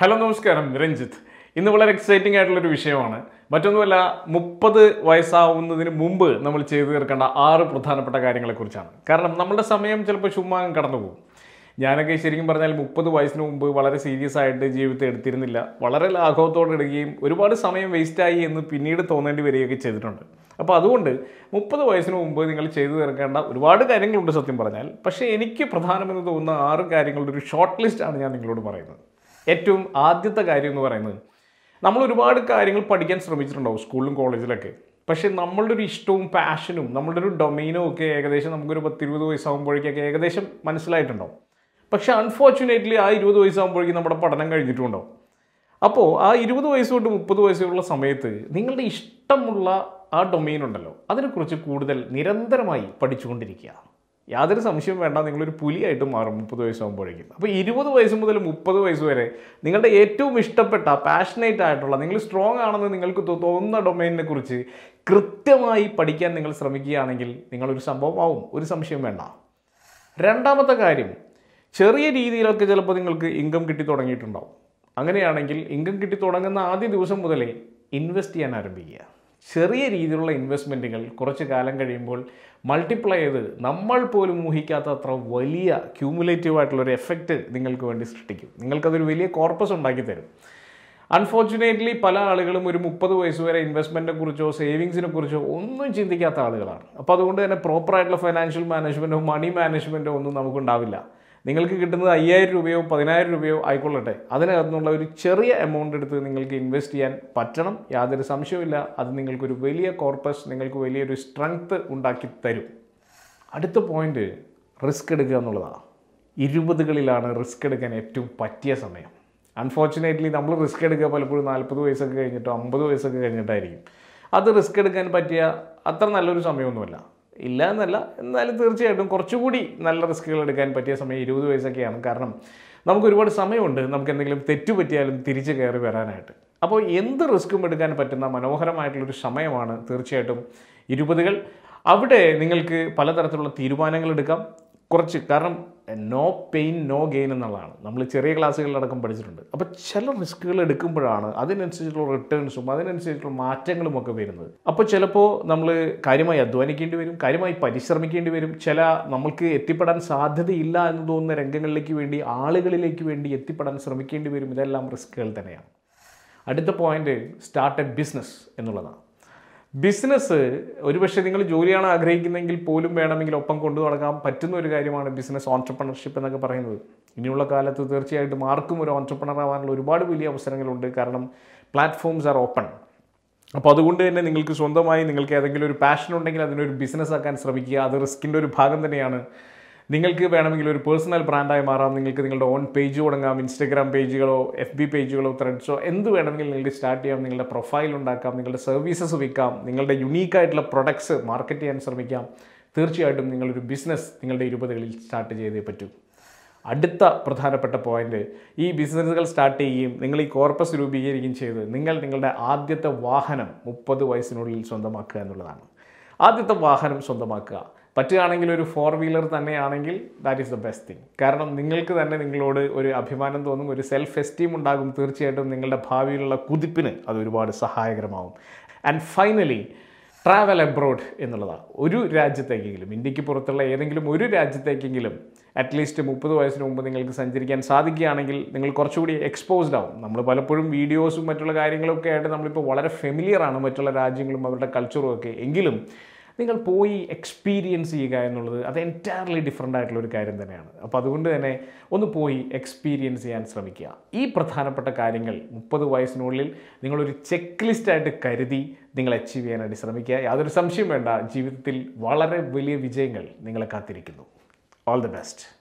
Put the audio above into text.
hello നമസ്കാരം രഞ്ജിത്ത് ഇന്ന് വളരെ എക്സൈറ്റിംഗ് ആയിട്ടുള്ള ഒരു വിഷയമാണ് മറ്റൊന്നുമല്ല മുപ്പത് വയസ്സാവുന്നതിന് മുമ്പ് നമ്മൾ ചെയ്തു തീർക്കേണ്ട ആറ് പ്രധാനപ്പെട്ട കാര്യങ്ങളെക്കുറിച്ചാണ് കാരണം നമ്മുടെ സമയം ചിലപ്പോൾ ചുമ്മാ അങ്ങ് കടന്നു പോകും ഞാനൊക്കെ ശരിക്കും പറഞ്ഞാൽ മുപ്പത് വയസ്സിന് മുമ്പ് വളരെ സീരിയസ് ആയിട്ട് ജീവിതത്തെ എടുത്തിരുന്നില്ല വളരെ ലാഘവത്തോടെ എടുക്കുകയും ഒരുപാട് സമയം വേസ്റ്റായി എന്ന് പിന്നീട് തോന്നേണ്ടി വരികയൊക്കെ ചെയ്തിട്ടുണ്ട് അപ്പോൾ അതുകൊണ്ട് മുപ്പത് വയസ്സിന് മുമ്പ് നിങ്ങൾ ചെയ്തു തീർക്കേണ്ട ഒരുപാട് കാര്യങ്ങളുണ്ട് സത്യം പറഞ്ഞാൽ പക്ഷേ എനിക്ക് പ്രധാനമെന്ന് തോന്നുന്ന ആറ് കാര്യങ്ങളുടെ ഒരു ഷോർട്ട് ലിസ്റ്റാണ് ഞാൻ നിങ്ങളോട് പറയുന്നത് ഏറ്റവും ആദ്യത്തെ കാര്യം എന്ന് പറയുന്നത് നമ്മൾ ഒരുപാട് കാര്യങ്ങൾ പഠിക്കാൻ ശ്രമിച്ചിട്ടുണ്ടാവും സ്കൂളിലും കോളേജിലൊക്കെ പക്ഷേ നമ്മളുടെ ഒരു ഇഷ്ടവും പാഷനും നമ്മളുടെ ഒരു ഡൊമൈനും ഒക്കെ ഏകദേശം നമുക്കൊരു പത്തിരുപത് വയസ്സാകുമ്പോഴേക്കൊക്കെ ഏകദേശം മനസ്സിലായിട്ടുണ്ടാവും പക്ഷേ അൺഫോർച്ചുനേറ്റ്ലി ആ ഇരുപത് വയസ്സാകുമ്പോഴേക്കും നമ്മുടെ പഠനം കഴിഞ്ഞിട്ടുണ്ടാവും അപ്പോൾ ആ ഇരുപത് വയസ്സ് തൊട്ട് മുപ്പത് വയസ്സുള്ള സമയത്ത് നിങ്ങളുടെ ഇഷ്ടമുള്ള ആ ഡൊമൈൻ ഉണ്ടല്ലോ അതിനെക്കുറിച്ച് കൂടുതൽ നിരന്തരമായി പഠിച്ചുകൊണ്ടിരിക്കുക യാതൊരു സംശയവും വേണ്ട നിങ്ങളൊരു പുലിയായിട്ട് മാറും മുപ്പത് വയസ്സാകുമ്പോഴേക്കും അപ്പോൾ ഇരുപത് വയസ്സ് മുതൽ മുപ്പത് വയസ്സ് വരെ നിങ്ങളുടെ ഏറ്റവും ഇഷ്ടപ്പെട്ട പാഷനേറ്റ് ആയിട്ടുള്ള നിങ്ങൾ സ്ട്രോങ് ആണെന്ന് നിങ്ങൾക്ക് തോ- തോന്നുന്ന ഡൊമൈനിനെ കുറിച്ച് കൃത്യമായി പഠിക്കാൻ നിങ്ങൾ ശ്രമിക്കുകയാണെങ്കിൽ നിങ്ങളൊരു സംഭവമാവും ഒരു സംശയം വേണ്ട രണ്ടാമത്തെ കാര്യം ചെറിയ രീതിയിലൊക്കെ ചിലപ്പോൾ നിങ്ങൾക്ക് ഇൻകം കിട്ടി തുടങ്ങിയിട്ടുണ്ടാവും അങ്ങനെയാണെങ്കിൽ ഇൻകം കിട്ടി തുടങ്ങുന്ന ആദ്യ ദിവസം മുതലേ ഇൻവെസ്റ്റ് ചെയ്യാൻ ആരംഭിക്കുക ചെറിയ രീതിയിലുള്ള ഇൻവെസ്റ്റ്മെൻറ്റുകൾ കുറച്ച് കാലം കഴിയുമ്പോൾ മൾട്ടിപ്ലൈ ചെയ്ത് നമ്മൾ പോലും ഊഹിക്കാത്ത അത്ര വലിയ ക്യൂമുലേറ്റീവ് ആയിട്ടുള്ള ഒരു എഫക്റ്റ് നിങ്ങൾക്ക് വേണ്ടി സൃഷ്ടിക്കും നിങ്ങൾക്കതൊരു വലിയ കോർപ്പസ് ഉണ്ടാക്കി തരും അൺഫോർച്ചുനേറ്റ്ലി പല ആളുകളും ഒരു മുപ്പത് വയസ്സ് വരെ ഇൻവെസ്റ്റ്മെൻറ്റിനെ കുറിച്ചോ സേവിങ്സിനെ കുറിച്ചോ ഒന്നും ചിന്തിക്കാത്ത ആളുകളാണ് അപ്പോൾ അതുകൊണ്ട് തന്നെ പ്രോപ്പറായിട്ടുള്ള ഫൈനാൻഷ്യൽ മാനേജ്മെൻറ്റോ മണി മാനേജ്മെൻറ്റോ ഒന്നും നമുക്കുണ്ടാവില്ല നിങ്ങൾക്ക് കിട്ടുന്നത് അയ്യായിരം രൂപയോ പതിനായിരം രൂപയോ ആയിക്കൊള്ളട്ടെ അതിനകത്തുനിന്നുള്ള ഒരു ചെറിയ എമൗണ്ട് എടുത്ത് നിങ്ങൾക്ക് ഇൻവെസ്റ്റ് ചെയ്യാൻ പറ്റണം യാതൊരു സംശയവുമില്ല അത് നിങ്ങൾക്കൊരു വലിയ കോർപ്പസ് നിങ്ങൾക്ക് വലിയൊരു സ്ട്രെങ്ത് ഉണ്ടാക്കി തരും അടുത്ത പോയിന്റ് റിസ്ക് എടുക്കുക എന്നുള്ളതാണ് ഇരുപതുകളിലാണ് റിസ്ക് എടുക്കാൻ ഏറ്റവും പറ്റിയ സമയം അൺഫോർച്ചുനേറ്റ്ലി നമ്മൾ റിസ്ക് എടുക്കുക പലപ്പോഴും നാൽപ്പത് വയസ്സൊക്കെ കഴിഞ്ഞിട്ടോ അമ്പത് വയസ്സൊക്കെ കഴിഞ്ഞിട്ടായിരിക്കും അത് റിസ്ക് എടുക്കാൻ പറ്റിയ അത്ര നല്ലൊരു സമയമൊന്നുമല്ല ഇല്ല എന്നല്ല എന്നാലും തീർച്ചയായിട്ടും കുറച്ചുകൂടി നല്ല റിസ്കുകൾ എടുക്കാൻ പറ്റിയ സമയം ഇരുപത് വയസ്സൊക്കെയാണ് കാരണം നമുക്ക് ഒരുപാട് സമയമുണ്ട് നമുക്ക് എന്തെങ്കിലും തെറ്റു പറ്റിയാലും തിരിച്ച് കയറി വരാനായിട്ട് അപ്പോൾ എന്ത് റിസ്ക്കും എടുക്കാൻ പറ്റുന്ന മനോഹരമായിട്ടുള്ളൊരു സമയമാണ് തീർച്ചയായിട്ടും ഇരുപതുകൾ അവിടെ നിങ്ങൾക്ക് പലതരത്തിലുള്ള തീരുമാനങ്ങൾ എടുക്കാം കുറച്ച് കാരണം നോ പെയിൻ നോ ഗെയിൻ എന്നുള്ളതാണ് നമ്മൾ ചെറിയ ക്ലാസ്സുകളിലടക്കം പഠിച്ചിട്ടുണ്ട് അപ്പോൾ ചില റിസ്കുകൾ എടുക്കുമ്പോഴാണ് അതിനനുസരിച്ചുള്ള റിട്ടേൺസും അതിനനുസരിച്ചുള്ള മാറ്റങ്ങളും ഒക്കെ വരുന്നത് അപ്പോൾ ചിലപ്പോൾ നമ്മൾ കാര്യമായി അധ്വാനിക്കേണ്ടി വരും കാര്യമായി പരിശ്രമിക്കേണ്ടി വരും ചില നമ്മൾക്ക് എത്തിപ്പെടാൻ സാധ്യതയില്ല എന്ന് തോന്നുന്ന രംഗങ്ങളിലേക്ക് വേണ്ടി ആളുകളിലേക്ക് വേണ്ടി എത്തിപ്പെടാൻ ശ്രമിക്കേണ്ടി വരും ഇതെല്ലാം റിസ്കുകൾ തന്നെയാണ് അടുത്ത പോയിന്റ് സ്റ്റാർട്ട് എ ബിസിനസ് എന്നുള്ളതാണ് ബിസിനസ് ഒരുപക്ഷെ നിങ്ങൾ ജോലിയാണ് ആഗ്രഹിക്കുന്നതെങ്കിൽ പോലും വേണമെങ്കിൽ ഒപ്പം കൊണ്ടു നടക്കാൻ പറ്റുന്ന ഒരു കാര്യമാണ് ബിസിനസ് ഓൺടർപ്രണർഷിപ്പ് എന്നൊക്കെ പറയുന്നത് ഇനിയുള്ള കാലത്ത് തീർച്ചയായിട്ടും ആർക്കും ഒരു ഓൺടർപ്രണർ ആവാനുള്ള ഒരുപാട് വലിയ അവസരങ്ങളുണ്ട് കാരണം പ്ലാറ്റ്ഫോംസ് ആർ ഓപ്പൺ അപ്പോൾ അതുകൊണ്ട് തന്നെ നിങ്ങൾക്ക് സ്വന്തമായി നിങ്ങൾക്ക് ഏതെങ്കിലും ഒരു പാഷൻ ഉണ്ടെങ്കിൽ അതിനൊരു ബിസിനസ് ആക്കാൻ ശ്രമിക്കുക അത് റിസ്കിൻ്റെ ഒരു ഭാഗം തന്നെയാണ് നിങ്ങൾക്ക് വേണമെങ്കിൽ ഒരു പേഴ്സണൽ ബ്രാൻഡായി മാറാം നിങ്ങൾക്ക് നിങ്ങളുടെ ഓൺ പേജ് തുടങ്ങാം ഇൻസ്റ്റഗ്രാം പേജുകളോ എഫ് ബി പേജുകളോ ത്രെഡ്സോ എന്ത് വേണമെങ്കിൽ നിങ്ങൾക്ക് സ്റ്റാർട്ട് ചെയ്യാം നിങ്ങളുടെ പ്രൊഫൈൽ ഉണ്ടാക്കാം നിങ്ങളുടെ സർവീസസ് വിൽക്കാം നിങ്ങളുടെ യുണീക്കായിട്ടുള്ള പ്രൊഡക്ട്സ് മാർക്കറ്റ് ചെയ്യാൻ ശ്രമിക്കാം തീർച്ചയായിട്ടും നിങ്ങളൊരു ബിസിനസ് നിങ്ങളുടെ ഇരുപതുകളിൽ സ്റ്റാർട്ട് ചെയ്തേ പറ്റൂ അടുത്ത പ്രധാനപ്പെട്ട പോയിന്റ് ഈ ബിസിനസ്സുകൾ സ്റ്റാർട്ട് ചെയ്യുകയും നിങ്ങൾ ഈ കോർപ്പസ് രൂപീകരിക്കുകയും ചെയ്ത് നിങ്ങൾ നിങ്ങളുടെ ആദ്യത്തെ വാഹനം മുപ്പത് വയസ്സിനുള്ളിൽ സ്വന്തമാക്കുക എന്നുള്ളതാണ് ആദ്യത്തെ വാഹനം സ്വന്തമാക്കുക പറ്റുകയാണെങ്കിൽ ഒരു ഫോർ വീലർ തന്നെയാണെങ്കിൽ that is the best thing കാരണം നിങ്ങൾക്ക് തന്നെ നിങ്ങളോട് ഒരു അഭിമാനം തോന്നും ഒരു സെൽഫ് എസ്റ്റീം ഉണ്ടാകും തീർച്ചയായിട്ടും നിങ്ങളുടെ ഭാവിയിലുള്ള കുതിപ്പിന് അത് ഒരുപാട് സഹായകരമാവും ആൻഡ് ഫൈനലി ട്രാവൽ എബ്രോഡ് എന്നുള്ളതാണ് ഒരു രാജ്യത്തേക്കെങ്കിലും ഇന്ത്യക്ക് പുറത്തുള്ള ഏതെങ്കിലും ഒരു രാജ്യത്തേക്കെങ്കിലും അറ്റ്ലീസ്റ്റ് മുപ്പത് വയസ്സിന് മുമ്പ് നിങ്ങൾക്ക് സഞ്ചരിക്കാൻ സാധിക്കുകയാണെങ്കിൽ നിങ്ങൾ കുറച്ചുകൂടി എക്സ്പോസ്ഡ് ആവും നമ്മൾ പലപ്പോഴും വീഡിയോസും മറ്റുള്ള കാര്യങ്ങളൊക്കെ ആയിട്ട് നമ്മളിപ്പോൾ വളരെ ഫെമിലിയർ ആണ് മറ്റുള്ള രാജ്യങ്ങളും അവരുടെ കൾച്ചറും ഒക്കെ എങ്കിലും നിങ്ങൾ പോയി എക്സ്പീരിയൻസ് ചെയ്യുക എന്നുള്ളത് അത് എൻറ്റയർലി ഡിഫറെൻ്റ് ആയിട്ടുള്ള ഒരു കാര്യം തന്നെയാണ് അപ്പോൾ അതുകൊണ്ട് തന്നെ ഒന്ന് പോയി എക്സ്പീരിയൻസ് ചെയ്യാൻ ശ്രമിക്കുക ഈ പ്രധാനപ്പെട്ട കാര്യങ്ങൾ മുപ്പത് വയസ്സിനുള്ളിൽ നിങ്ങളൊരു ചെക്ക് ലിസ്റ്റായിട്ട് കരുതി നിങ്ങൾ അച്ചീവ് ചെയ്യാനായിട്ട് ശ്രമിക്കുക യാതൊരു സംശയം വേണ്ട ജീവിതത്തിൽ വളരെ വലിയ വിജയങ്ങൾ നിങ്ങളെ കാത്തിരിക്കുന്നു ഓൾ ദി ബെസ്റ്റ്